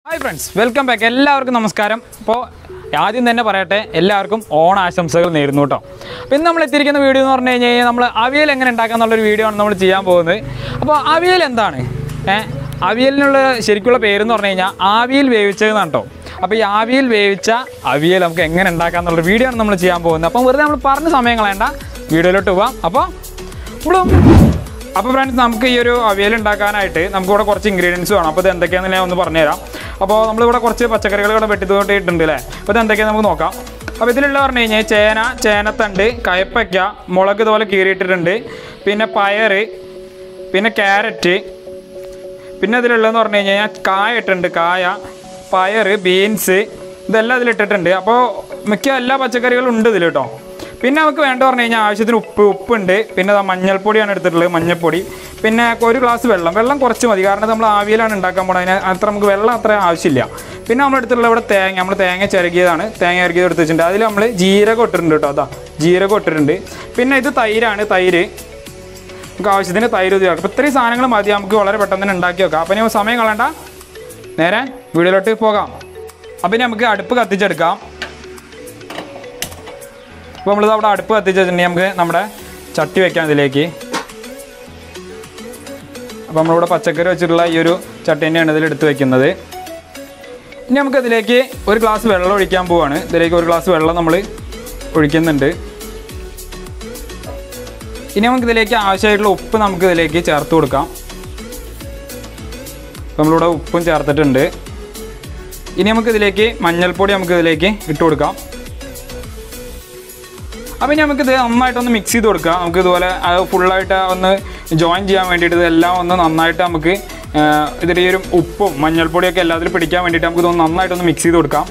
hi friends welcome back എല്ലാവർക്കും നമസ്കാരം അപ്പോൾ ആദ്യം തന്നെ പറയട്ടെ എല്ലാവർക്കും ഓണാശംസകൾ നേരുന്നു കേട്ടോ അപ്പോൾ ഇന്ന് നമ്മൾ എത്തിയിരിക്കുന്ന വീഡിയോ എന്ന് പറഞ്ഞു കഴിഞ്ഞ് കഴിഞ്ഞാൽ നമ്മൾ അവിയൽ എങ്ങനെ ഉണ്ടാക്കുക എന്നുള്ളൊരു വീഡിയോ ആണ് നമ്മൾ ചെയ്യാൻ പോകുന്നത് അപ്പോൾ അവിയൽ എന്താണ് ഏഹ് അവിയലിനുള്ള ശരിക്കുള്ള പേരെന്ന് പറഞ്ഞു കഴിഞ്ഞാൽ ആവിയിൽ വേവിച്ചതെന്നാണ് കേട്ടോ അപ്പോൾ ഈ ആവിയിൽ വേവിച്ച അവിയൽ നമുക്ക് എങ്ങനെ ഉണ്ടാക്കാം എന്നുള്ള വീഡിയോ ആണ് നമ്മൾ ചെയ്യാൻ പോകുന്നത് അപ്പം വെറുതെ നമ്മൾ പറഞ്ഞ സമയം കളയണ്ട വീഡിയോയിലോട്ട് പോവാം അപ്പോൾ ഇവിടും അപ്പോൾ ഫ്രണ്ട്സ് നമുക്ക് ഈ ഒരു അവിയൽ ഉണ്ടാക്കാനായിട്ട് നമുക്കിവിടെ കുറച്ച് ഇൻഗ്രീഡിയൻസ് വേണം അപ്പോൾ ഇത് എന്തൊക്കെയാണെന്ന് ഞാൻ ഒന്ന് പറഞ്ഞുതരാം അപ്പോൾ നമ്മളിവിടെ കുറച്ച് പച്ചക്കറികൾ ഇവിടെ വെട്ടിത്തോട്ടിയിട്ടുണ്ട് അല്ലേ അപ്പോൾ ഇത് എന്തൊക്കെയാണെന്ന് നമുക്ക് നോക്കാം അപ്പോൾ ഇതിലുള്ള പറഞ്ഞു കഴിഞ്ഞാൽ ചേന ചേനത്തണ്ട് കയപ്പയ്ക്ക മുളക് ഇതുപോലെ കീറിയിട്ടിട്ടുണ്ട് പിന്നെ പയറ് പിന്നെ ക്യാരറ്റ് പിന്നെ ഇതിലുള്ളതെന്ന് പറഞ്ഞു കഴിഞ്ഞാൽ കായ ഇട്ടിട്ടുണ്ട് കായ പയറ് ബീൻസ് ഇതെല്ലാം ഇതിലിട്ടിട്ടുണ്ട് അപ്പോൾ മിക്ക എല്ലാ പച്ചക്കറികളും ഉണ്ട് ഇതിൽ കേട്ടോ പിന്നെ നമുക്ക് വേണ്ട പറഞ്ഞു കഴിഞ്ഞാൽ ആവശ്യത്തിന് ഉപ്പ് ഉപ്പുണ്ട് പിന്നെ ദാ മഞ്ഞൾപ്പൊടിയാണ് എടുത്തിട്ടുള്ളത് മഞ്ഞൾപ്പൊടി പിന്നെ ഒരു ഗ്ലാസ് വെള്ളം വെള്ളം കുറച്ച് മതി കാരണം നമ്മൾ ആവിയിലാണ് ഉണ്ടാക്കാൻ പോകുന്നത് അതിന് അത്ര നമുക്ക് വെള്ളം അത്ര ആവശ്യമില്ല പിന്നെ നമ്മൾ എടുത്തിട്ടുള്ള ഇവിടെ തേങ്ങ നമ്മൾ തേങ്ങ ചിരകിയതാണ് തേങ്ങ ചിരകിയത് എടുത്ത് വെച്ചിട്ടുണ്ട് അതിൽ നമ്മൾ ജീരകം ഇട്ടിട്ടുണ്ട് കേട്ടോ അതാ ജീരകം ഇട്ടിട്ടുണ്ട് പിന്നെ ഇത് തൈരാണ് തൈര് നമുക്ക് ആവശ്യത്തിന് തൈര് ചേർക്കാം അപ്പോൾ ഇത്രയും സാധനങ്ങൾ മതി നമുക്ക് വളരെ പെട്ടെന്ന് തന്നെ ഉണ്ടാക്കി വെക്കാം അപ്പം ഇനി സമയം കളയണ്ട നേരെ വീഡിയോയിലോട്ട് പോകാം അപ്പം ഇനി നമുക്ക് അടുപ്പ് കത്തിച്ചെടുക്കാം അപ്പോൾ നമ്മളിത് അവിടെ അടുപ്പ് കത്തിച്ച് വെച്ചിട്ടുണ്ടെങ്കിൽ നമുക്ക് നമ്മുടെ ചട്ടി വെക്കാം ഇതിലേക്ക് അപ്പോൾ നമ്മളിവിടെ പച്ചക്കറി വെച്ചിട്ടുള്ള ഈ ഒരു ചട്ടി തന്നെയാണ് ഇതിൽ എടുത്ത് വെക്കുന്നത് ഇനി നമുക്ക് ഇതിലേക്ക് ഒരു ഗ്ലാസ് വെള്ളം ഒഴിക്കാൻ പോവാണ് ഇതിലേക്ക് ഒരു ഗ്ലാസ് വെള്ളം നമ്മൾ ഒഴിക്കുന്നുണ്ട് ഇനി നമുക്ക് ഇതിലേക്ക് ആവശ്യമായിട്ടുള്ള ഉപ്പ് നമുക്ക് ഇതിലേക്ക് ചേർത്ത് കൊടുക്കാം അപ്പോൾ നമ്മളിവിടെ ഉപ്പും ചേർത്തിട്ടുണ്ട് ഇനി നമുക്ക് ഇതിലേക്ക് മഞ്ഞൾപ്പൊടി നമുക്ക് ഇതിലേക്ക് ഇട്ട് കൊടുക്കാം അപ്പം ഇനി നമുക്കിത് നന്നായിട്ടൊന്ന് മിക്സ് ചെയ്ത് കൊടുക്കാം നമുക്ക് ഇതുപോലെ അത് ഫുള്ളായിട്ട് ഒന്ന് ജോയിൻ ചെയ്യാൻ വേണ്ടിയിട്ട് ഇതെല്ലാം ഒന്ന് നന്നായിട്ട് നമുക്ക് ഇതിൻ്റെ ഈ ഒരു ഉപ്പും മഞ്ഞൾപ്പൊടിയൊക്കെ എല്ലാത്തിലും പിടിക്കാൻ വേണ്ടിയിട്ട് നമുക്ക് ഇതൊന്ന് നന്നായിട്ടൊന്ന് മിക്സ് ചെയ്ത് കൊടുക്കാം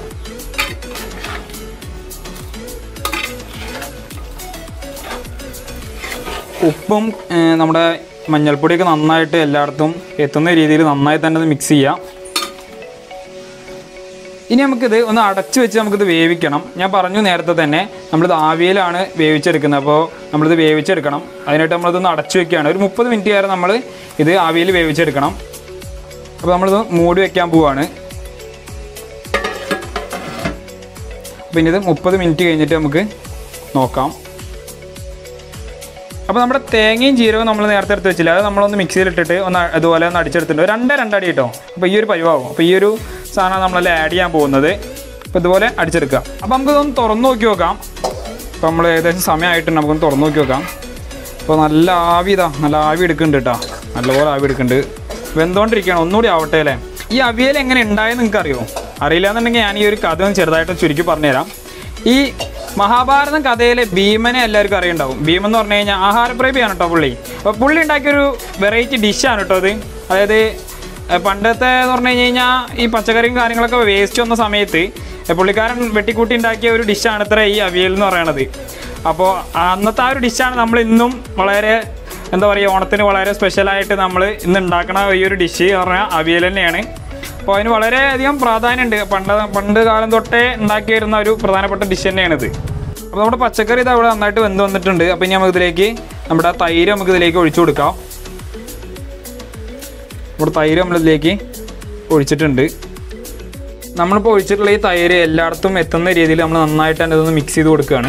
ഉപ്പും ഏഹ്, നമ്മുടെ മഞ്ഞൾപ്പൊടിയൊക്കെ നന്നായിട്ട് എല്ലായിടത്തും എത്തുന്ന രീതിയിൽ നന്നായി തന്നെ അത് മിക്സ് ചെയ്യാം ഇനി നമുക്കിത് ഒന്ന് അടച്ചു വെച്ച് നമുക്കിത് വേവിക്കണം ഞാൻ പറഞ്ഞു നേരത്തെ തന്നെ നമ്മളിത് ആവിയിലാണ് വേവിച്ചെടുക്കുന്നത് അപ്പോൾ നമ്മളിത് വേവിച്ചെടുക്കണം അതിനായിട്ട് നമ്മളിതൊന്ന് അടച്ചു വെക്കുകയാണ് ഒരു മുപ്പത് മിനിറ്റ് വരെ നമ്മൾ ഇത് ആവിയിൽ വേവിച്ചെടുക്കണം അപ്പോൾ നമ്മളിത് മൂടി വെക്കാൻ പോവാണ് പിന്നെ ഇത് മുപ്പത് മിനിറ്റ് കഴിഞ്ഞിട്ട് നമുക്ക് നോക്കാം അപ്പോൾ നമ്മുടെ തേങ്ങയും ജീരകവും നമ്മൾ നേരത്തെ എടുത്ത് വെച്ചില്ല അത് നമ്മളൊന്ന് മിക്സിയിലിട്ടിട്ട് ഒന്ന് അ- അതുപോലെ ഒന്ന് അടിച്ചെടുത്തിട്ടുണ്ട് രണ്ട് രണ്ടടി കേട്ടോ അപ്പോൾ ഈ ഒരു പരിവാകും അപ്പോൾ ഈ ഒരു സാധനം നമ്മളെല്ലാം ആഡ് ചെയ്യാൻ പോകുന്നത് അപ്പോൾ ഇതുപോലെ അടിച്ചെടുക്കുക അപ്പോൾ നമുക്കിതൊന്ന് തുറന്നു നോക്കി നോക്കാം അപ്പോൾ നമ്മൾ ഏകദേശം സമയമായിട്ടുണ്ട് നമുക്കൊന്ന് തുറന്നു നോക്കി നോക്കാം അപ്പോൾ നല്ല ആവി ഇതാ നല്ല ആവി എടുക്കുന്നുണ്ട് കേട്ടോ നല്ലപോലെ ആവി എടുക്കുന്നുണ്ട് വെന്തോണ്ടിരിക്കുകയാണ് ഒന്നുകൂടി ആവട്ടെ അല്ലേ ഈ അവിയൽ എങ്ങനെ ഉണ്ടായെന്ന് നിങ്ങൾക്ക് അറിയുമോ അറിയില്ല എന്നുണ്ടെങ്കിൽ ഞാൻ ഈ ഒരു കഥ ഒന്ന് ചെറുതായിട്ട് ചുരുക്കി പറഞ്ഞുതരാം ഈ മഹാഭാരതം കഥയിലെ ഭീമനെ എല്ലാവർക്കും അറിയുണ്ടാവും ഭീമൻ എന്ന് പറഞ്ഞു കഴിഞ്ഞാൽ ആഹാരപ്രേമിയാണ് കേട്ടോ പുള്ളി അപ്പോൾ പുള്ളി ഉണ്ടാക്കിയൊരു വെറൈറ്റി ഡിഷാണ് കേട്ടോ അത് അതായത് ഏഹ് പണ്ടത്തെ എന്ന് പറഞ്ഞു കഴിഞ്ഞ് കഴിഞ്ഞാൽ ഈ പച്ചക്കറിയും കാര്യങ്ങളൊക്കെ വേസ്റ്റ് വന്ന സമയത്ത് ഏഹ് പുള്ളിക്കാരൻ വെട്ടിക്കൂട്ടി ഉണ്ടാക്കിയ ഒരു ഡിഷാണ് ഇത്ര ഈ അവിയൽ എന്ന് പറയണത് അപ്പോൾ അന്നത്തെ ആ ഒരു ഡിഷാണ് നമ്മൾ ഇന്നും വളരെ എന്താ പറയുക ഓണത്തിന് വളരെ സ്പെഷ്യലായിട്ട് നമ്മൾ ഇന്ന് ഉണ്ടാക്കണ ഈ ഒരു ഡിഷ് എന്ന് പറഞ്ഞാൽ അവിയൽ തന്നെയാണ് അപ്പോൾ അതിന് വളരെയധികം പ്രാധാന്യമുണ്ട് പണ്ട് പണ്ട് കാലം തൊട്ടേ ഉണ്ടാക്കി വരുന്ന ഒരു പ്രധാനപ്പെട്ട ഡിഷ് തന്നെയാണിത് അപ്പോൾ നമ്മുടെ പച്ചക്കറി ഇത് അവിടെ നന്നായിട്ട് വെന്ത് വന്നിട്ടുണ്ട് അപ്പോൾ ഇനി നമുക്ക് ഇതിലേക്ക് നമ്മുടെ ആ തൈര് നമുക്ക് ഇതിലേക്ക് ഒഴിച്ചു കൊടുക്കാം നമ്മുടെ തൈര് നമ്മളിതിലേക്ക് ഒഴിച്ചിട്ടുണ്ട് നമ്മളിപ്പോൾ ഒഴിച്ചിട്ടുള്ള ഈ തൈര് എല്ലായിടത്തും എത്തുന്ന രീതിയിൽ നമ്മൾ നന്നായിട്ട് തന്നെ ഇതൊന്ന് മിക്സ് ചെയ്ത് കൊടുക്കുകയാണ്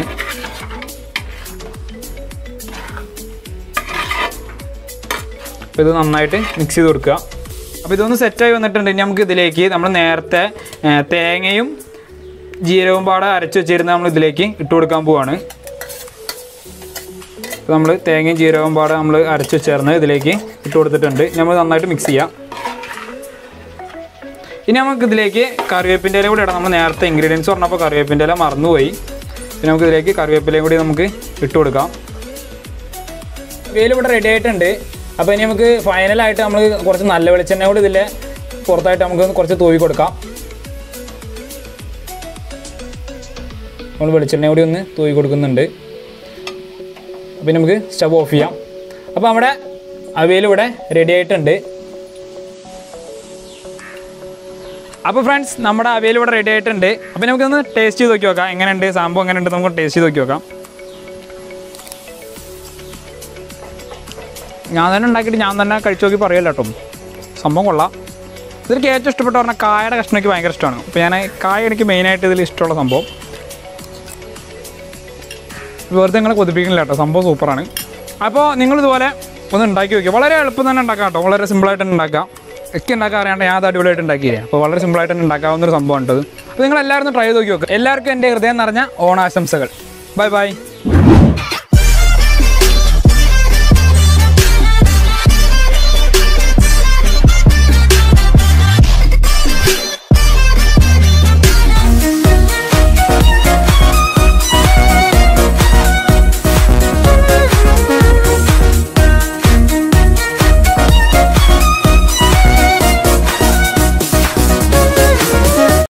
അപ്പോൾ ഇത് നന്നായിട്ട് മിക്സ് ചെയ്ത് കൊടുക്കുക അപ്പോൾ ഇതൊന്ന് സെറ്റായി വന്നിട്ടുണ്ട് ഇനി നമുക്ക് ഇതിലേക്ക് നമ്മൾ നേരത്തെ ഏ, തേങ്ങയും ജീരകവും പാടെ അരച്ച് വെച്ചിരുന്ന നമ്മൾ ഇതിലേക്ക് ഇട്ട് കൊടുക്കാൻ പോവാണ് നമ്മൾ തേങ്ങയും ജീരകവും പാടെ നമ്മൾ അരച്ച് വെച്ചേർന്ന് ഇതിലേക്ക് ഇട്ട് കൊടുത്തിട്ടുണ്ട് ഇനി നമ്മൾ നന്നായിട്ട് മിക്സ് ചെയ്യാം ഇനി നമുക്ക് ഇതിലേക്ക് കറിവേപ്പിൻ്റെ ഇല കൂടി ഇടാം നമ്മൾ നേരത്തെ ഇൻഗ്രീഡിയൻസ് പറഞ്ഞപ്പോൾ കറിവേപ്പിൻ്റെ ഇല മറന്നുപോയി പിന്നെ നമുക്ക് ഇതിലേക്ക് കറിവേപ്പിലയും കൂടി നമുക്ക് ഇട്ട് കൊടുക്കാം വേല് ഇവിടെ റെഡി ആയിട്ടുണ്ട് അപ്പോൾ ഇനി നമുക്ക് ഫൈനലായിട്ട് നമ്മൾ കുറച്ച് നല്ല വെളിച്ചെണ്ണ കൂടി ഇതിലെ പുറത്തായിട്ട് നമുക്ക് കുറച്ച് തൂവി കൊടുക്കാം നമ്മൾ വെളിച്ചെണ്ണ കൂടി ഒന്ന് തൂവി കൊടുക്കുന്നുണ്ട് അപ്പോൾ ഇനി നമുക്ക് സ്റ്റവ് ഓഫ് ചെയ്യാം അപ്പോൾ നമ്മുടെ അവിയൽ ഇവിടെ റെഡി ആയിട്ടുണ്ട് അപ്പോൾ ഫ്രണ്ട്സ് നമ്മുടെ അവിയൽ ഇവിടെ റെഡി ആയിട്ടുണ്ട് അപ്പോൾ നമുക്കൊന്ന് ടേസ്റ്റ് ചെയ്ത് നോക്കി നോക്കാം എങ്ങനെയുണ്ട് സംഭവം എങ്ങനെയുണ്ട് നമുക്ക് ടേസ്റ്റ് ചെയ്ത് നോക്കി നോക്കാം ഞാൻ തന്നെ ഉണ്ടാക്കിയിട്ട് ഞാൻ തന്നെ കഴിച്ചു നോക്കി പറയല്ലോ കേട്ടോ സംഭവം കൊള്ളാം ഇതിലേക്ക് ഏറ്റവും ഇഷ്ടപ്പെട്ട പറഞ്ഞാൽ കായയുടെ കഷ്ണം എനിക്ക് ഭയങ്കര ഇഷ്ടമാണ് അപ്പോൾ ഞാൻ കായ എനിക്ക് മെയിനായിട്ട് ഇതിൽ ഇഷ്ടമുള്ള സംഭവം വെറുതെ നിങ്ങളെ കൊതിപ്പിക്കുന്നില്ല കേട്ടോ സംഭവം സൂപ്പറാണ് അപ്പോൾ നിങ്ങളിതുപോലെ ഒന്ന് ഉണ്ടാക്കി നോക്കുക വളരെ എളുപ്പം തന്നെ ഉണ്ടാക്കാം കേട്ടോ വളരെ സിമ്പിളായിട്ട് തന്നെ ഉണ്ടാക്കാം ഒക്കെ ഉണ്ടാക്കാൻ അറിയാണ്ട് ഞാൻ അത് അടിപൊളിയായിട്ട് ഉണ്ടാക്കിയില്ലേ അപ്പോൾ വളരെ സിമ്പിളായിട്ട് തന്നെ ഉണ്ടാക്കാവുന്ന ഒരു സംഭവം ഉണ്ടത് അപ്പോൾ നിങ്ങൾ എല്ലാവരും ട്രൈ ചെയ്ത് നോക്കി നോക്കുക എല്ലാവർക്കും എൻ്റെ ഹൃദയം നിറഞ്ഞ ഓണാശംസകൾ ബൈ ബൈ